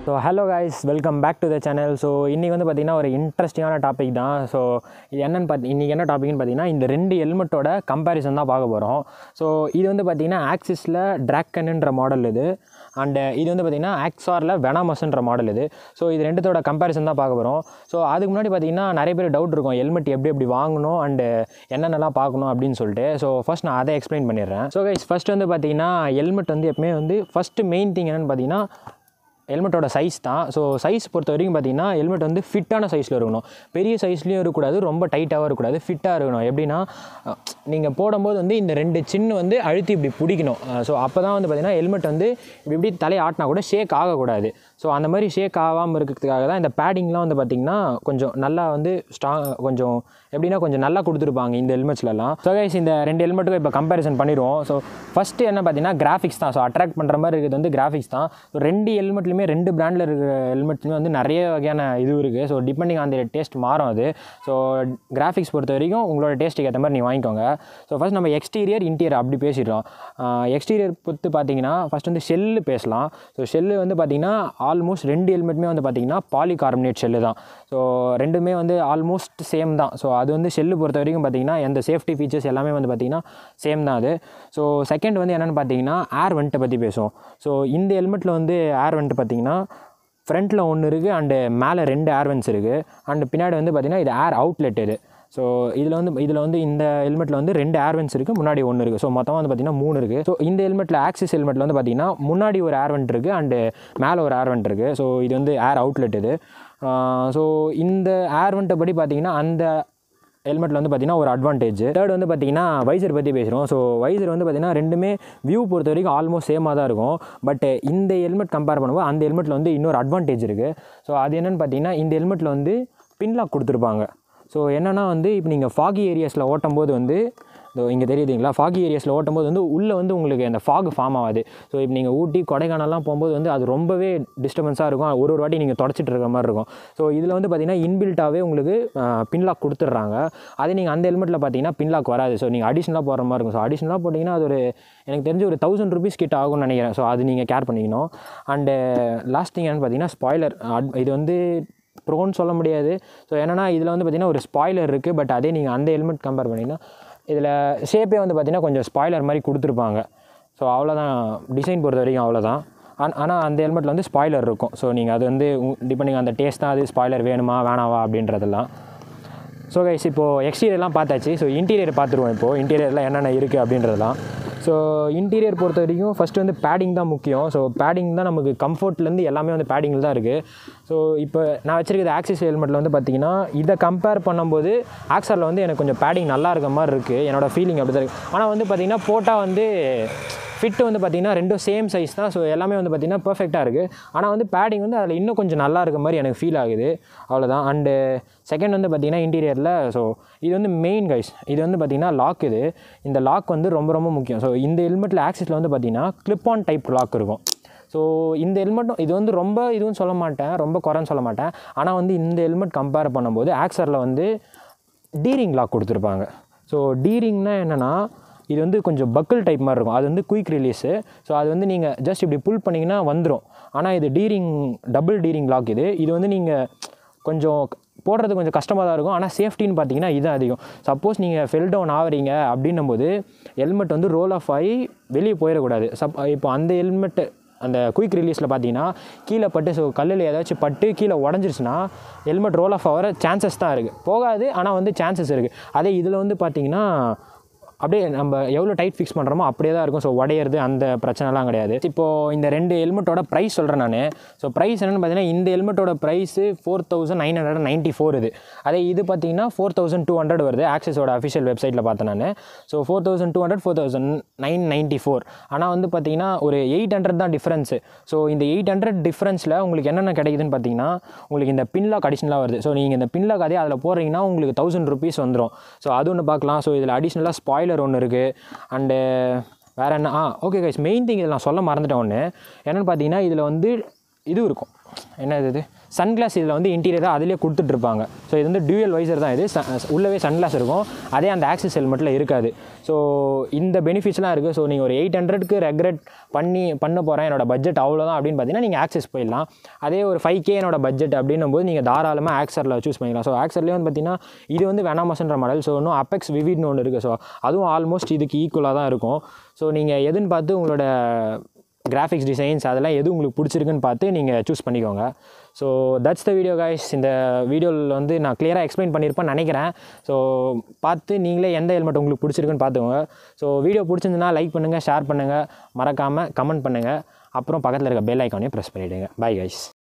so hello guys welcome back to the channel so இன்றைக்கி வந்து பார்த்திங்கன்னா ஒரு இன்ட்ரெஸ்டிங்கான டாபிக் தான் ஸோ இது என்னென்னு பார்த்தி இன்றைக்கி என்ன டாபிக்னு பார்த்தீங்கன்னா இந்த ரெண்டு ஹெல்மெட்டோட கம்பேரிசன் தான் பார்க்க போகிறோம் ஸோ இது வந்து பார்த்திங்கன்னா ஆக்சிஸில் ட்ராக்கனுன்ற மாடல் இது அண்டு இது வந்து பார்த்திங்கன்னா ஆக்ஸாரில் வெனாமஸ்ன்ற மாடல் இது ஸோ இது ரெண்டுத்தோட கம்பேரிசன் தான் பார்க்க போகிறோம் ஸோ அதுக்கு முன்னாடி பார்த்திங்கன்னா நிறைய பேர் டவுட் இருக்கும் ஹெல்மெட் எப்படி எப்படி வாங்கணும் அண்டு என்னென்னலாம் பார்க்கணும் அப்படின்னு சொல்லிட்டு ஸோ ஃபஸ்ட் நான் அதை எக்ஸ்பிளைன் பண்ணிடுறேன் ஸோ கைஸ் ஃபஸ்ட் வந்து பார்த்திங்கன்னா ஹெல்மெட் வந்து எப்பவுமே வந்து ஃபஸ்ட்டு மெயின் திங் என்னென்னு பார்த்தீங்கன்னா ஹெல்மெட்டோட சைஸ் தான் ஸோ சைஸ் பொறுத்த வரைக்கும் பார்த்தீங்கன்னா ஹெல்மெட் வந்து ஃபிட்டான சைஸில் இருக்கணும் பெரிய சைஸ்லேயும் இருக்கக்கூடாது ரொம்ப டைட்டாகவும் இருக்கக்கூடாது ஃபிட்டாக இருக்கணும் எப்படின்னா நீங்கள் போடும்போது வந்து இந்த ரெண்டு சின்ன வந்து அழுத்தி இப்படி பிடிக்கணும் ஸோ அப்போ தான் வந்து பார்த்தீங்கன்னா ஹெல்மெட் வந்து இப்படி இப்படி தலையை ஆட்டினா கூட ஷேக் ஆகக்கூடாது ஸோ அந்த மாதிரி ஷேக் ஆகாமல் இருக்கிறதுக்காக தான் இந்த பேடிங்லாம் வந்து பார்த்திங்கன்னா கொஞ்சம் நல்லா வந்து ஸ்ட்ராங் கொஞ்சம் எப்படின்னா கொஞ்சம் நல்லா கொடுத்துருப்பாங்க இந்த ஹெல்மெட்ஸ்லலாம் ஸோ கைஸ் இந்த ரெண்டு ஹெல்மெட்டுக்கும் இப்போ கம்பேரிசன் பண்ணிடுவோம் ஸோ ஃபஸ்ட்டு என்ன பார்த்தீங்கன்னா கிராஃபிக்ஸ் தான் ஸோ அட்ராக்ட் பண்ணுற மாதிரி இருக்கிறது வந்து கிராஃபிக்ஸ் தான் ஸோ ரெண்டு ஹெல்மெட்லையுமே ரெண்டு பிராண்டில் இருக்கிற ஹெல்மெட்லையுமே வந்து நிறைய வகையான இது இருக்குது so depending on the taste மாறும் அது ஸோ கிராஃபிக்ஸ் பொறுத்த வரைக்கும் உங்களோட டேஸ்ட்டுக்கு ஏற்ற மாதிரி நீ வாங்கிக்கோங்க ஸோ ஃபஸ்ட் நம்ம எக்ஸ்டீரியர் இன்டீரியர் அப்படி பேசிடுறோம் எக்ஸ்டீரியர் பொறுத்து பார்த்தீங்கன்னா ஃபஸ்ட் வந்து ஷெல்லு பேசலாம் ஸோ ஷெல்லு வந்து பார்த்தீங்கன்னா ஆல்மோஸ்ட் ரெண்டு ஹெல்மெட்டுமே வந்து பார்த்தீங்கன்னா பாலிகார்பனேட் ஷெல்லு தான் ஸோ ரெண்டுமே வந்து ஆல்மோஸ்ட் சேம் தான் ஸோ அது வந்து ஷெல்லு பொறுத்த வரைக்கும் பார்த்தீங்கன்னா எந்த சேஃப்டி ஃபீச்சர்ஸ் எல்லாமே வந்து பார்த்தீங்கன்னா சேம் தான் அது ஸோ செகண்ட் வந்து என்னென்னு பார்த்தீங்கன்னா ஏர் வெண்ட்டை பற்றி பேசுவோம் ஸோ இந்த ஹெல்மெட்டில் வந்து ஏர் வெண்ட் பார்த்தீங்கன்னா ஃப்ரண்ட்டில் ஒன்று இருக்குது அண்டு மேலே ரெண்டு ஏர் வென்ட்ஸ் இருக்குது அண்டு பின்னாடி வந்து பார்த்திங்கன்னா இது ஏர் அவுட்லெட் இது ஸோ இதில் வந்து இதில் வந்து இந்த ஹெல்மெட்டில் வந்து ரெண்டு ஏர்வென்ட்ஸ் இருக்குது முன்னாடி ஒன்று இருக்குது ஸோ மொத்தமாக வந்து பார்த்திங்கன்னா மூணு இருக்குது ஸோ இந்த ஹெல்மெட்டில் ஆக்சிஸ் ஹெல்மெட்டில் வந்து பார்த்திங்கன்னா முன்னாடி ஒரு ஏர்வெண்ட் இருக்குது அண்டு மேலே ஒரு ஏர்வெண்ட் இருக்குது ஸோ இது வந்து ஏர் அவுட்லெட் இது ஸோ இந்த ஏர்வெண்ட்டை படி பார்த்திங்கன்னா அந்த ஹெல்மெட்டில் வந்து பார்த்திங்கன்னா ஒரு அட்வான்டேஜ் தேர்ட் வந்து பார்த்திங்கன்னா வைசர் பற்றி பேசுகிறோம் ஸோ வைசர் வந்து பார்த்திங்கன்னா ரெண்டுமே வியூ பொறுத்த வரைக்கும் ஆல்மோஸ்ட் சேமாக தான் இருக்கும் பட் இந்த ஹெல்மெட் கம்பேர் பண்ணும்போது அந்த ஹெல்மெட்டில் வந்து இன்னொரு அட்வான்டேஜ் இருக்குது ஸோ அது என்னென்னு பார்த்தீங்கன்னா இந்த ஹெல்மெட்டில் வந்து பின்லாக் கொடுத்துருப்பாங்க ஸோ என்னென்னா வந்து இப்போ நீங்கள் ஃபாகி ஏரியாஸில் ஓட்டும் போது வந்து இதோ இங்கே தெரியுதுங்களா ஃபாகி ஏரியாஸில் ஓட்டும் போது வந்து உள்ளே வந்து உங்களுக்கு அந்த ஃபாக் ஃபார்ம் ஆகாது ஸோ இப்போ நீங்கள் ஊட்டி கொடைக்கானல்லாம் போகும்போது வந்து அது ரொம்பவே டிஸ்டர்பன்ஸாக இருக்கும் ஒரு ஒரு வாட்டி நீங்கள் தொடச்சிட்டு இருக்கிற மாதிரி இருக்கும் ஸோ இதில் வந்து பார்த்திங்கன்னா இன்பில்ட்டாகவே உங்களுக்கு பின்லாக் கொடுத்துட்றாங்க அதே நீங்கள் அந்த ஹெல்மெட்டில் பார்த்தீங்கன்னா பின்லாக் வராது ஸோ நீங்கள் அடிஷ்னலாக போகிற மாதிரி இருக்கும் ஸோ அடிஷ்னலாக போட்டிங்கன்னா அது ஒரு எனக்கு தெரிஞ்சு ஒரு தௌசண்ட் ருபீஸ் கிட்ட ஆகும்னு நினைக்கிறேன் ஸோ அது நீங்கள் கேர் பண்ணிக்கணும் அண்டு லாஸ்ட் திங் என்னென்னு பார்த்தீங்கன்னா ஸ்பாய்லர் இது வந்து ப்ரோன்னு சொல்ல முடியாது ஸோ என்னென்னா இதில் வந்து பார்த்திங்கன்னா ஒரு ஸ்பாய்லர் இருக்குது பட் அதே நீங்கள் அந்த ஹெல்மெட் கம்பேர் பண்ணிங்கன்னா இதில் ஷேப்பே வந்து பார்த்திங்கன்னா கொஞ்சம் ஸ்பாய்லர் மாதிரி கொடுத்துருப்பாங்க ஸோ அவ்வளோதான் டிசைன் பொறுத்த வரைக்கும் அவ்வளோதான் அன் ஆனால் அந்த ஹெல்மெட்டில் வந்து ஸ்பாய்லர் இருக்கும் ஸோ நீங்கள் அது வந்து டிபெண்டிங் அந்த டேஸ்ட் தான் அது ஸ்பாய்லர் வேணுமா வேணாவா அப்படின்றதெல்லாம் ஸோ கைஸ் இப்போது எக்ஸ்டீரியர்லாம் பார்த்தாச்சு ஸோ இன்டீரியர் பார்த்துருவோம் இப்போது இன்டீரியரில் என்னென்ன இருக்குது அப்படின்றதெல்லாம் ஸோ இன்டீரியர் பொறுத்த வரைக்கும் ஃபஸ்ட்டு வந்து பேடிங் தான் முக்கியம் ஸோ பேடிங் தான் நமக்கு கம்ஃபர்ட்லேருந்து எல்லாமே வந்து பேடிங்கில் தான் இருக்குது ஸோ இப்போ நான் வச்சிருக்கிறது ஆக்சிஸ் ஹெல்மெட்டில் வந்து பார்த்திங்கன்னா இதை கம்பேர் பண்ணும்போது ஆக்சரில் வந்து எனக்கு கொஞ்சம் பேடிங் நல்லா இருக்க மாதிரி இருக்குது என்னோடய ஃபீலிங் அப்படி தான் இருக்குது ஆனால் வந்து பார்த்திங்கன்னா போட்டால் வந்து ஃபிட்டு வந்து பார்த்திங்கன்னா ரெண்டும் சேம் சைஸ் தான் ஸோ எல்லாமே வந்து பார்த்திங்கன்னா பர்ஃபெக்டாக இருக்குது ஆனால் வந்து பேடிங் வந்து அதில் இன்னும் கொஞ்சம் நல்லா இருக்க மாதிரி எனக்கு ஃபீல் ஆகுது அவ்வளோதான் அண்டு செகண்ட் வந்து பார்த்திங்கன்னா இன்டீரியரில் ஸோ இது வந்து மெயின் கைஸ் இது வந்து பார்த்திங்கன்னா லாக் இது இந்த லாக் வந்து ரொம்ப ரொம்ப முக்கியம் ஸோ இந்த ஹெல்மெட்டில் ஆக்சிஸில் வந்து பார்த்திங்கன்னா கிளிப் ஆன் டைப் லாக் இருக்கும் ஸோ இந்த ஹெல்மெட்டும் இது வந்து ரொம்ப இதுவும் சொல்ல மாட்டேன் ரொம்ப குறைன்னு சொல்ல மாட்டேன் ஆனால் வந்து இந்த ஹெல்மெட் கம்பேர் பண்ணும்போது ஆக்சரில் வந்து டீரிங் லாக் கொடுத்துருப்பாங்க ஸோ டீரிங்னா என்னென்னா இது வந்து கொஞ்சம் பக்கிள் டைப் மாதிரி இருக்கும் அது வந்து குயிக் ரிலீஸு ஸோ அது வந்து நீங்கள் ஜஸ்ட் இப்படி புல் பண்ணிங்கன்னா வந்துடும் ஆனால் இது டீரிங் டபுள் டீரிங் லாக் இது இது வந்து நீங்கள் கொஞ்சம் போடுறது கொஞ்சம் கஷ்டமாக தான் இருக்கும் ஆனால் சேஃப்டின்னு பார்த்தீங்கன்னா இது அதிகம் சப்போஸ் நீங்கள் ஃபெல் டவுன் ஆகிறீங்க அப்படின்னும் போது ஹெல்மெட் வந்து ரோல் ஆஃப் ஆகி வெளியே போயிடக்கூடாது சப் இப்போ அந்த ஹெல்மெட்டு அந்த குயிக் ரிலீஸில் பார்த்தீங்கன்னா கீழே பட்டு ஸோ கல்லில் ஏதாச்சும் பட்டு கீழே உடஞ்சிருச்சுன்னா ஹெல்மெட் ரோல் ஆஃப் ஆகிற சான்சஸ் தான் இருக்குது போகாது ஆனால் வந்து சான்சஸ் இருக்குது அதே இதில் வந்து பார்த்தீங்கன்னா அப்படியே நம்ம எவ்வளோ டைட் ஃபிக்ஸ் பண்ணுறோமோ அப்படியே தான் இருக்கும் ஸோ உடையிறது அந்த பிரச்சனைலாம் கிடையாது இப்போது இந்த ரெண்டு ஹெல்மெட்டோட ப்ரைஸ் சொல்கிறேன் நான் ஸோ ப்ரைஸ் என்னென்னு பார்த்தீங்கன்னா இந்த ஹெல்மெட்டோட price four thousand nine hundred ninety four இது அதே இது பார்த்தீங்கன்னா ஃபோர் தௌசண்ட் டூ ஹண்ட்ரட் வருது ஆக்சஸோட அஃபிஷியல் வெப்சைட்டில் பார்த்தேன் நான் so four thousand two hundred four thousand nine ninety four ஆனால் வந்து பார்த்தீங்கன்னா ஒரு எயிட் ஹண்ட்ரட் தான் டிஃப்ரென்ஸு ஸோ இந்த எயிட் ஹண்ட்ரட் டிஃப்ரென்ஸில் உங்களுக்கு என்னென்ன கிடைக்குதுன்னு பார்த்தீங்கன்னா உங்களுக்கு இந்த பின்லாக் அடிஷ்னலாக வருது ஸோ நீங்கள் இந்த பின்லாக் அதே அதில் போடுறீங்கன்னா உங்களுக்கு தௌசண்ட் ருபீஸ் வந்துடும் ஸோ அது ஒன்று பார்க்கலாம் ஸோ இதில் அடிஷ்னலாக ஸ்பாயில் ஸ்பாய்லர் ஒன்று இருக்குது அண்டு வேறு என்ன ஆ ஓகே கைஸ் மெயின் திங் இதில் நான் சொல்ல மறந்துட்டேன் ஒன்று என்னென்னு பார்த்தீங்கன்னா இதில் வந்து இது இருக்கும் என்ன இது சன்கிளாஸ் இதில் வந்து இன்டீரியராக அதிலே கொடுத்துட்ருப்பாங்க ஸோ இது வந்து டியூயல் வைசர் தான் இது ச- உள்ளவே சன்கிளாஸ் இருக்கும் அதே அந்த ஆக்சிஸ் ஹெல்மெட்டில் இருக்காது ஸோ இந்த பெனிஃபிட்ஸ்லாம் இருக்குது ஸோ நீங்கள் ஒரு எயிட் ஹண்ட்ரட்க்கு ரெக்ரெட் பண்ணி பண்ண போகிறேன் என்னோட பட்ஜெட் அவ்வளோதான் அப்படின்னு பார்த்தீங்கன்னா நீங்கள் ஆக்சஸ் போயிடலாம் அதே ஒரு ஃபைவ் கே என்னோட பட்ஜெட் அப்படின்னும் போது நீங்கள் தாராளமாக ஆக்சரில் சூஸ் பண்ணிக்கலாம் ஸோ ஆக்சர்லேயே வந்து பார்த்தீங்கன்னா இது வந்து வெனாமஸ்ன்ற மாடல் ஸோ இன்னும் அப்பெக்ஸ் விவிட்னு ஒன்று இருக்குது ஸோ அதுவும் ஆல்மோஸ்ட் இதுக்கு ஈக்குவலாக தான் இருக்கும் ஸோ நீங்கள் எதுன்னு பார்த்து உங்களோட கிராஃபிக்ஸ் டிசைன்ஸ் அதெல்லாம் எது உங்களுக்கு பிடிச்சிருக்குன்னு பார்த்து நீங்கள் சூஸ் பண்ணிக்கோங்க so that's the video guys இந்த வீடியோவில் வந்து நான் கிளியராக எக்ஸ்பிளைன் பண்ணியிருப்பேன்னு நினைக்கிறேன் ஸோ பார்த்து நீங்களே எந்த ஹெல்மெட் உங்களுக்கு பிடிச்சிருக்குன்னு பார்த்துக்கோங்க ஸோ வீடியோ பிடிச்சிருந்துன்னா லைக் பண்ணுங்கள் ஷேர் பண்ணுங்கள் மறக்காமல் கமெண்ட் பண்ணுங்கள் அப்புறம் பக்கத்தில் இருக்க பெல் ஐக்கானையும் ப்ரெஸ் பண்ணிவிடுங்க பை guys